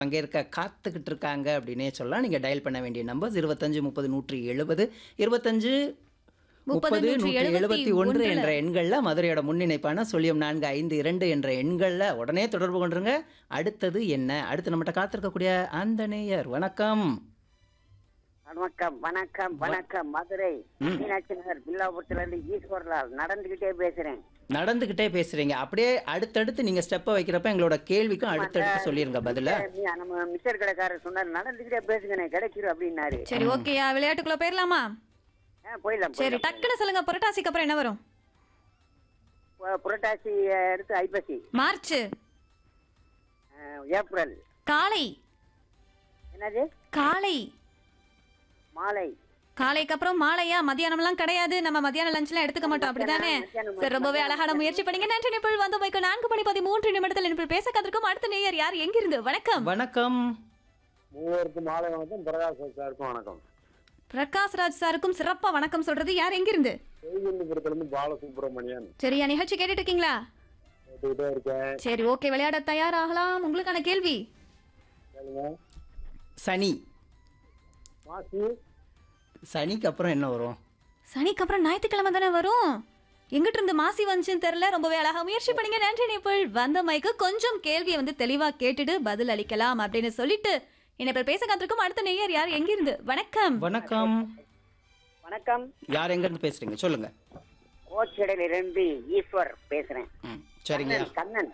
பங்கேற்க காத்துக்கிட்டு இருக்காங்க அப்படின்னே சொல்லலாம் நீங்கள் டயல் பண்ண வேண்டிய நம்பர்ஸ் இருபத்தஞ்சு முப்பது நூற்றி எழுபது இருபத்தஞ்சு முப்பது நூற்றி எழுபத்தி ஒன்று என்ற எண்களில் மதுரையோட முன்னிணைப்பான சொல்லியம் நான்கு ஐந்து இரண்டு என்ற எண்களில் உடனே தொடர்பு கொண்டுருங்க அடுத்தது என்ன அடுத்து நம்மகிட்ட காத்திருக்கக்கூடிய அந்த நேயர் வணக்கம் வணக்கம் வணக்கம் வணக்கம் மதுரை மீனாட்சி நகர் பில்லாபுரத்துல இருந்து ஈஸ்வரலால் நடந்துகிட்டே பேசுறேன் நடந்துக்கிட்டே பேசுறீங்க அப்படியே அடுத்தடுத்து நீங்கள் ஸ்டெப்பை வைக்கிறப்ப எங்களோட கேள்விக்கும் அடுத்தடுத்து சொல்லிருங்க பதில நீ நம்ம மிஸ்டர் கடைக்காரர் சொன்னார் நடந்துகிட்டே பேசுங்கண்ணே கிடைச்சிரும் அப்படின்னாரு சரி ஓகேயா விளையாட்டுக்குள்ள போயிடலாமா ஆ, போயிடலாம் சரி போயிடலாம். டக்குன்னு சொல்லுங்க புரட்டாசிக்கு அப்புறம் என்ன வரும் பு- புரட்டாசி அடுத்து ஐப்பசி மார்ச் ஆ, ஏப்ரல் காலை என்னது காலை மாலை காலைக்கு அப்புறம் மாலையா மதியானம்லாம் கிடையாது நம்ம மதியான லஞ்ச்லாம் எடுத்துக்க மாட்டோம் அப்படிதானே மத்தியானம், சரி ரொம்பவே அழகான முயற்சி பண்ணீங்க நன்றி நிப்பிள் வந்து போய்க்கு நான்கு மணி பதிமூன்று நிமிடத்தில் நிப்பிள் பேச கத்திருக்கும் அடுத்த நேயர் யார் எங்கிருந்து வணக்கம் வணக்கம் மூவருக்கும் மாலை வணக்கம் பிரகாஷ் சாருக்கும் வணக்கம் பிரகாஷ் ராஜ் சாருக்கும் சிறப்பா வணக்கம் சொல்றது யார் எங்கிருந்து செய்திபுரத்துல இருந்து பாலசுப்ரமணியன் சரியா நிகழ்ச்சி கேட்டுட்டு இருக்கீங்களா கேட்டுக்கிட்டே இருக்கேன் சரி ஓகே விளையாட தயாராகலாம் உங்களுக்கான கேள்வி கேளுங்க சனி மாசி சனிக்கு அப்புறம் என்ன வரும் சனிக்கு அப்புறம் ஞாயிற்றுக்கிழமை தானே வரும் எங்கிட்ட இருந்து மாசி வந்துச்சுன்னு தெரியல ரொம்பவே அழகா முயற்சி பண்ணீங்க நன்றி நிப்பிள் வந்த மைக்கு கொஞ்சம் கேள்வியை வந்து தெளிவா கேட்டுட்டு பதில் அளிக்கலாம் அப்படின்னு சொல்லிட்டு என்னை பேச காத்திருக்கும் அடுத்த நேயர் யார் எங்கிருந்து வணக்கம் வணக்கம் வணக்கம் யார் எங்கேருந்து பேசுறீங்க சொல்லுங்க கோச்சடையில இருந்து ஈஸ்வர் பேசுறேன் ம் சரிங்க கண்ணன், கண்ணன்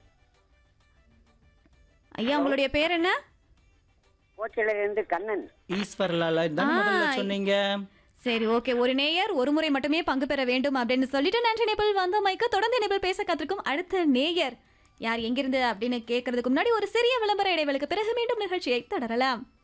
ஐயா உங்களுடைய பேர் என்ன கோச்சடையில இருந்து கண்ணன் ஈஸ்வர்லால தான் முதல்ல ஆ. சொன்னீங்க சரி ஓகே ஒரு நேயர் ஒரு முறை மட்டுமே பங்கு பெற வேண்டும் அப்படின்னு சொல்லிட்டு நன்றி நேபிள் வந்த மைக்கு தொடர்ந்து நேபிள் பேச காத்திருக்கும் அடுத்த நேயர் யார் எங்கிருந்து அப்படின்னு கேட்கறதுக்கு முன்னாடி ஒரு சிறிய விளம்பர இடைவெளிக்கு பிறகு மீண்டும் நிகழ்ச்சியை தொடரலாம்